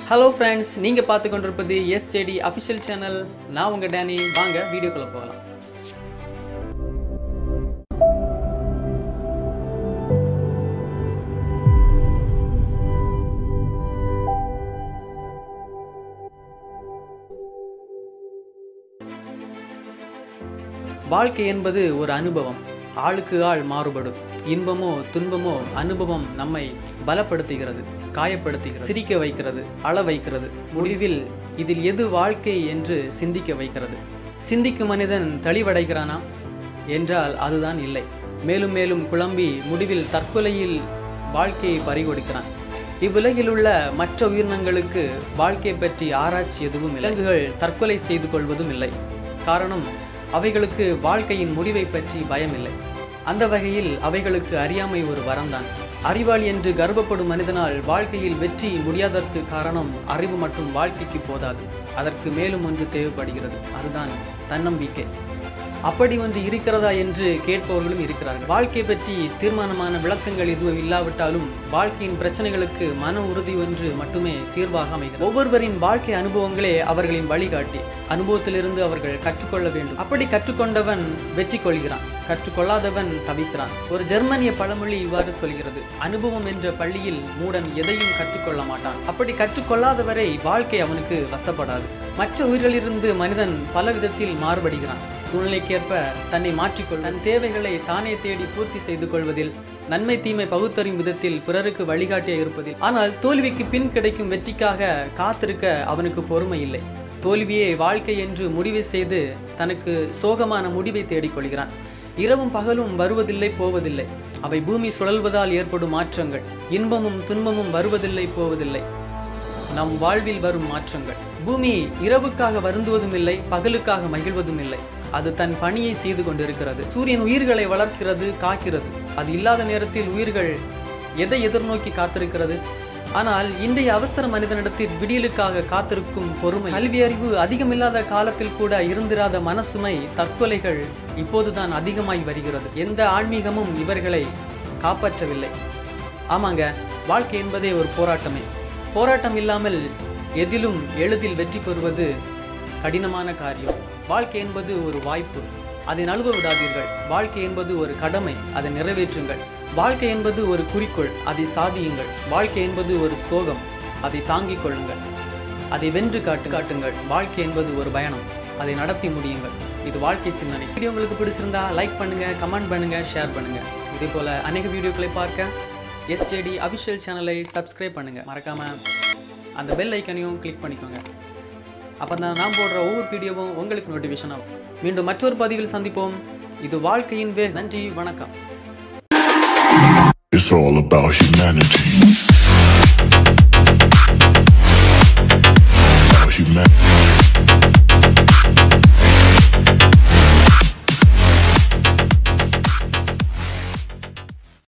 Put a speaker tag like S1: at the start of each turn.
S1: Hello friends நீங்கள் பார்த்து கொண்டிருப்பது எஸ்ஜேடி அஃபிஷியல் சேனல் நான் உங்கள் டேனி வாங்க வீடியோக்குள்ளே போகலாம் வாழ்க்கை என்பது ஒரு அனுபவம் ஆளுக்கு ஆள் மாறுபடும் இன்பமோ துன்பமோ அனுபவம் நம்மை பலப்படுத்துகிறது காயப்படுத்துகிறது சிரிக்க வைக்கிறது அழ வைக்கிறது முடிவில் இதில் எது வாழ்க்கை என்று சிந்திக்க வைக்கிறது சிந்திக்கும் மனிதன் தெளிவடைகிறானா என்றால் அதுதான் இல்லை மேலும் மேலும் குழம்பி முடிவில் தற்கொலையில் வாழ்க்கையை பறிகொடுக்கிறான் இவ்வுலகில் உள்ள மற்ற உயிரினங்களுக்கு வாழ்க்கை பற்றி ஆராய்ச்சி எதுவும் இல்லை. விலங்குகள் தற்கொலை செய்து கொள்வதும் இல்லை காரணம் அவைகளுக்கு வாழ்க்கையின் முடிவை பற்றி பயமில்லை அந்த வகையில் அவைகளுக்கு அறியாமை ஒரு வரம்தான் அறிவாளி என்று கர்வப்படும் மனிதனால் வாழ்க்கையில் வெற்றி முடியாததற்கு காரணம் அறிவு மற்றும் வாழ்க்கைக்கு போதாது அதற்கு மேலும் ஒன்று தேவைப்படுகிறது அதுதான் தன்னம்பிக்கை அப்படி ஒன்று இருக்கிறதா என்று கேட்பவர்களும் இருக்கிறார்கள் வாழ்க்கை பற்றி தீர்மானமான விளக்கங்கள் எதுவும் இல்லாவிட்டாலும் வாழ்க்கையின் பிரச்சனைகளுக்கு மன உறுதி ஒன்று மட்டுமே தீர்வாக அமைகிறது ஒவ்வொருவரின் வாழ்க்கை அனுபவங்களே அவர்களின் வழிகாட்டி அனுபவத்திலிருந்து அவர்கள் கற்றுக்கொள்ள வேண்டும் அப்படி கற்றுக்கொண்டவன் வெற்றி கொள்கிறான் கற்றுக்கொள்ளாதவன் தவிக்கிறான் ஒரு ஜெர்மனிய பழமொழி இவ்வாறு சொல்கிறது அனுபவம் என்ற பள்ளியில் மூடன் எதையும் கற்றுக்கொள்ள மாட்டான் அப்படி கற்றுக்கொள்ளாதவரை வாழ்க்கை அவனுக்கு வசப்படாது மற்ற உயிர்களிலிருந்து மனிதன் பல விதத்தில் மாறுபடுகிறான் சூழ்நிலைக்கேற்ப தன்னை மாற்றிக்கொள் தன் தேவைகளை தானே தேடி பூர்த்தி செய்து கொள்வதில் நன்மை தீமை பகுத்தறியும் விதத்தில் பிறருக்கு வழிகாட்டியாக இருப்பதில் ஆனால் தோல்விக்கு பின் கிடைக்கும் வெற்றிக்காக காத்திருக்க அவனுக்கு பொறுமை இல்லை தோல்வியே வாழ்க்கை என்று முடிவு செய்து தனக்கு சோகமான முடிவை தேடிக்கொள்கிறான் இரவும் பகலும் வருவதில்லை போவதில்லை அவை பூமி சுழல்வதால் ஏற்படும் மாற்றங்கள் இன்பமும் துன்பமும் வருவதில்லை போவதில்லை நம் வாழ்வில் வரும் மாற்றங்கள் பூமி இரவுக்காக வருந்துவதும் இல்லை பகலுக்காக மகிழ்வதும் இல்லை அது தன் பணியை செய்து கொண்டிருக்கிறது சூரியன் உயிர்களை வளர்க்கிறது காக்கிறது அது இல்லாத நேரத்தில் உயிர்கள் எதை எதிர்நோக்கி காத்திருக்கிறது ஆனால் இன்றைய அவசர மனிதனிடத்தில் விடியலுக்காக காத்திருக்கும் பொறுமை கல்வி அறிவு அதிகமில்லாத காலத்தில் கூட இருந்திராத மனசுமை தற்கொலைகள் இப்போதுதான் அதிகமாய் வருகிறது எந்த ஆன்மீகமும் இவர்களை காப்பாற்றவில்லை ஆமாங்க வாழ்க்கை என்பதே ஒரு போராட்டமே போராட்டம் இல்லாமல் எதிலும் எளிதில் வெற்றி பெறுவது கடினமான காரியம் வாழ்க்கை என்பது ஒரு வாய்ப்பு அதை நழுவ விடாதீர்கள் வாழ்க்கை என்பது ஒரு கடமை அதை நிறைவேற்றுங்கள் வாழ்க்கை என்பது ஒரு குறிக்கோள் அதை சாதியுங்கள் வாழ்க்கை என்பது ஒரு சோகம் அதை தாங்கிக் கொள்ளுங்கள் அதை வென்று காட்டு காட்டுங்கள் வாழ்க்கை என்பது ஒரு பயணம் அதை நடத்தி முடியுங்கள் இது வாழ்க்கை சிந்தனை வீடியோ உங்களுக்கு பிடிச்சிருந்தா லைக் பண்ணுங்க கமெண்ட் பண்ணுங்க ஷேர் பண்ணுங்க இதே போல அநேக வீடியோக்களை பார்க்க எஸ்ஜேடி அபிஷியல் சேனலை சப்ஸ்கிரைப் பண்ணுங்க மறக்காம அந்த பெல் ஐக்கனையும் கிளிக் பண்ணிக்கோங்க அப்போ தான் நான் போடுற ஒவ்வொரு வீடியோவும் உங்களுக்கு நோட்டிஃபிகேஷன் ஆகும் மீண்டும் மற்றொரு பதிவில் சந்திப்போம் இது வாழ்க்கையின் வே நன்றி வணக்கம்
S2: It's all about humanity.